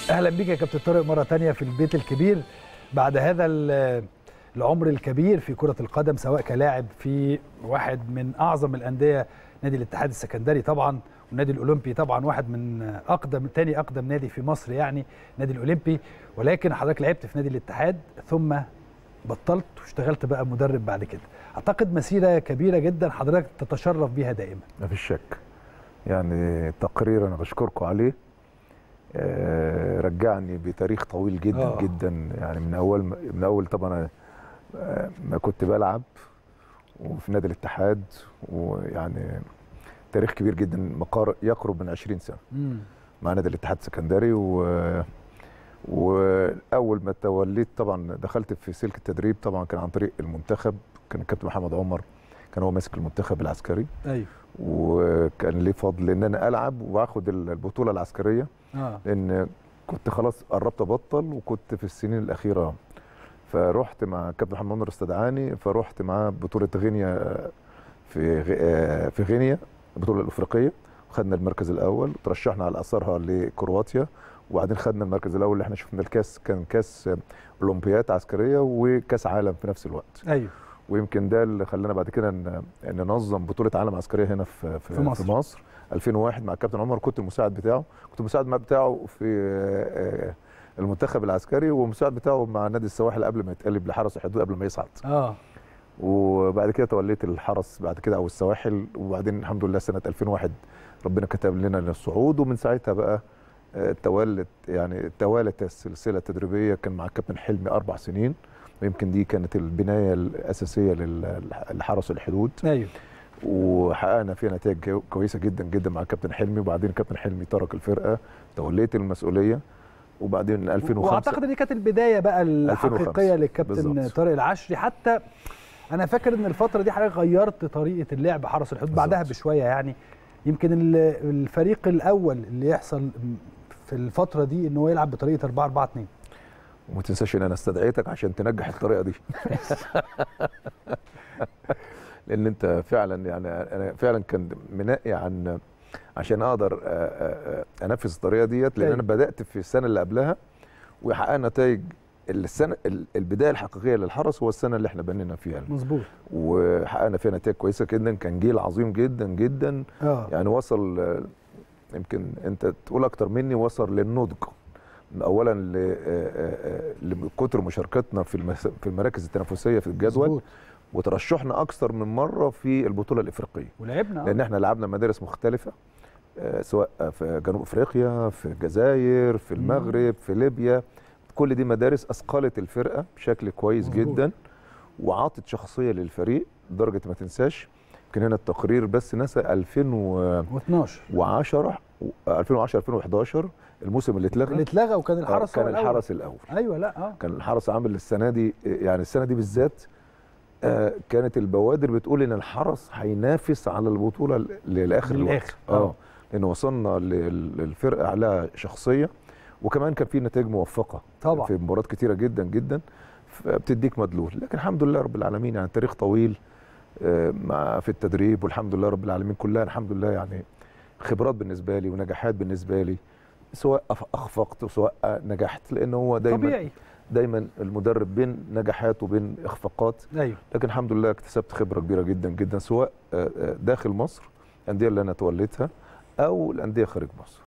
اهلا بيك يا كابتن طارق مره تانية في البيت الكبير بعد هذا ال- العمر الكبير في كره القدم سواء كلاعب في واحد من اعظم الانديه نادي الاتحاد السكندري طبعا والنادي الاولمبي طبعا واحد من اقدم تاني اقدم نادي في مصر يعني نادي الاولمبي ولكن حضرتك لعبت في نادي الاتحاد ثم بطلت واشتغلت بقى مدرب بعد كده اعتقد مسيره كبيره جدا حضرتك تتشرف بيها دائما ما فيش شك يعني تقرير انا بشكركم عليه آه، رجعني بتاريخ طويل جدا آه. أوه. جدا يعني من اول من اول طبعا آه، ما كنت بلعب وفي نادي الاتحاد ويعني تاريخ كبير جدا مقار يقرب من 20 سنه مم. مع نادي الاتحاد السكندري و واول ما توليت طبعا دخلت في سلك التدريب طبعا كان عن طريق المنتخب كان الكابتن محمد عمر كان هو ماسك المنتخب العسكري ايوه وكان لي فضل ان انا العب واخد البطوله العسكريه اه لان كنت خلاص قربت ابطل وكنت في السنين الاخيره فرحت مع كابتن محمد منور استدعاني فرحت معاه بطوله غينيا في غ- في غينيا البطوله الافريقيه خدنا المركز الاول ترشحنا على اثرها لكرواتيا وبعدين خدنا المركز الاول اللي احنا شفنا الكاس كان كاس اولمبيات عسكريه وكاس عالم في نفس الوقت ايوه ويمكن ده اللي خلانا بعد كده ن- ننظم بطوله عالم عسكريه هنا في في, في مصر. في مصر 2001 مع الكابتن عمر كنت المساعد بتاعه كنت المساعد مع- بتاعه في آه، المنتخب العسكري والمساعد بتاعه مع نادي السواحل قبل ما يتقلب لحرس الحدود قبل ما يصعد اه وبعد كده توليت الحرس بعد كده او السواحل وبعدين الحمد لله سنه 2001 ربنا كتب لنا الصعود ومن ساعتها بقى آه، توالت يعني توالت السلسله التدريبيه كان مع الكابتن حلمي اربع سنين ويمكن دي كانت البنايه الاساسيه لل- لحرس الحدود ايوه وحققنا فيها نتائج جو- كويسه جدا جدا مع الكابتن حلمي وبعدين الكابتن حلمي ترك الفرقه توليت المسؤوليه وبعدين 2005 واعتقد دي كانت البدايه بقى الحقيقيه 2005 للكابتن بالظبط. طارق العشري حتى انا فاكر ان الفتره دي حضرتك غيرت طريقه اللعب حرس الحدود بعدها بالظبط. بشويه يعني يمكن ال- الفريق الاول اللي يحصل في الفتره دي ان هو يلعب بطريقه 4 4 2 وما تنساش ان انا استدعيتك عشان تنجح الطريقه دي لان انت فعلا يعني انا فعلا كان منقي عن عشان اقدر آه، آه، آه، انفذ الطريقه ديت لان أيوة. انا بدات في السنه اللي قبلها وحققنا نتائج السنه ال- البدايه الحقيقيه للحرس هو السنه اللي احنا بنينا فيها مظبوط وحققنا فيها نتائج كويسه جدا كان جيل عظيم جدا جدا اه يعني وصل آه، يمكن انت تقول اكتر مني وصل للنضج اولا ل- آه، آه، آه، لكتر مشاركتنا في المس- في المراكز التنافسيه في الجدول مظبوط. وترشحنا اكثر من مره في البطوله الافريقيه ولعبنا آه. لان احنا لعبنا مدارس مختلفه آه، سواء في جنوب افريقيا في الجزائر في المغرب في ليبيا كل دي مدارس اثقلت الفرقه بشكل كويس مظبوط. جدا وعطت شخصيه للفريق لدرجه ما تنساش يمكن هنا التقرير بس نسى 2010 و12 2010 2011 الموسم اللي اتلغى اللي اتلغى وكان آه، الحرس كان هو الأول. الحرس الاول ايوه لا اه كان الحرس عامل السنه دي يعني السنه دي بالذات آه، كانت البوادر بتقول ان الحرس هينافس على البطوله ل- للاخر الوقت. للآخر، آه. اه لان وصلنا لل- للفرقه على شخصيه وكمان كان في نتائج موفقه طبعا. في مباريات كتيره جدا جدا فبتديك مدلول لكن الحمد لله رب العالمين يعني تاريخ طويل آه، مع في التدريب والحمد لله رب العالمين كلها الحمد لله يعني خبرات بالنسبه لي ونجاحات بالنسبه لي سواء أف- اخفقت وسواء نجحت لان هو دايما طبيعي دايما المدرب بين نجاحات وبين اخفاقات ايوه لكن الحمد لله اكتسبت خبره كبيره جدا جدا سواء آه، آه، داخل مصر الانديه اللي انا توليتها او الانديه خارج مصر